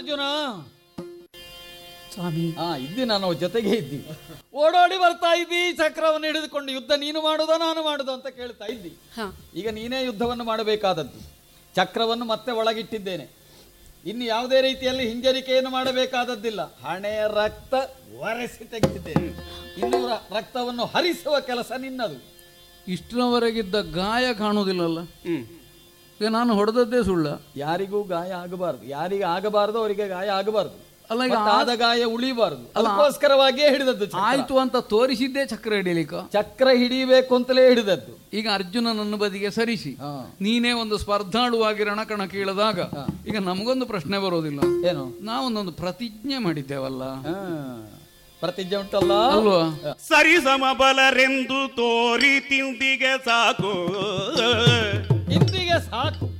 ಅರ್ಜುನ ಸ್ವಾಮಿ ಹಾ ಇದ್ದಿ ನಾನು ಅವ್ರ ಜೊತೆಗೆ ಇದ್ದಿ ಓಡೋಡಿ ಬರ್ತಾ ಇದ್ದಿ ಚಕ್ರವನ್ನು ಹಿಡಿದುಕೊಂಡು ಯುದ್ಧ ನೀನು ಮಾಡುದೋ ನಾನು ಮಾಡುದೋ ಅಂತ ಕೇಳ್ತಾ ಇದ್ದಿ ಹಾ ಈಗ ನೀನೇ ಯುದ್ಧವನ್ನು ಮಾಡಬೇಕಾದದ್ದು ಚಕ್ರವನ್ನು ಮತ್ತೆ ಒಳಗಿಟ್ಟಿದ್ದೇನೆ ಇನ್ನು ಯಾವುದೇ ರೀತಿಯಲ್ಲಿ ಹಿಂಜರಿಕೆಯನ್ನು ಮಾಡಬೇಕಾದದ್ದಿಲ್ಲ ಹಣೆಯ ರಕ್ತ ಒರೆಸಿ ತೆಗೆದಿದ್ದೇನೆ ಇನ್ನು ರ- ರಕ್ತವನ್ನು ಹರಿಸುವ ಕೆಲಸ ನಿನ್ನದು ಇಷ್ಟರವರೆಗಿದ್ದ ಗಾಯ ಕಾಣುವುದಿಲ್ಲಲ್ಲ ಈಗ ನಾನು ಹೊಡೆದದ್ದೇ ಸುಳ್ಳ ಯಾರಿಗೂ ಗಾಯ ಆಗಬಾರದು ಯಾರಿಗೆ ಆಗಬಾರದು ಅವರಿಗೆ ಗಾಯ ಆಗಬಾರದು ಅಲ್ಲ ಈಗ ಮತ್ತೆ ಆದ ಗಾಯ ಉಳಿಬಾರದು ಅದಕ್ಕೋಸ್ಕರವಾಗಿಯೇ ಹಿಡಿದದ್ದು ಚಕ್ರ. ಆಯ್ತು ಅಂತ ತೋರಿಸಿದ್ದೇ ಚಕ್ರ ಹಿಡಿಲಿಕ್ಕ ಚಕ್ರ ಹಿಡಿಬೇಕು ಅಂತಲೇ ಹಿಡಿದದ್ದು ಈಗ ಅರ್ಜುನ ನನ್ನ ಬದಿಗೆ ಸರಿಸಿ ಹಾ. ನೀನೇ ಒಂದು ಸ್ಪರ್ಧಾಳುವಾಗಿ ರಣಕಣ ಕೀಳದಾಗ ಈಗ ನಮಗೊಂದು ಪ್ರಶ್ನೆ ಬರೋದಿಲ್ಲ ಏನು ನಾವೊಂದೊಂದು ಪ್ರತಿಜ್ಞೆ ಮಾಡಿದ್ದೇವಲ್ಲ ಹಾ. ಪ್ರತಿಜ್ಞೆ ಉಂಟಲ್ಲ ಅಲ್ವಾ ಸರಿ ಸಮಬಲರೆಂದು ತೋರಿ ತಿಂದಿಗೆ ಸಾಕು ಇಂದಿಗೆ ಸಾಕು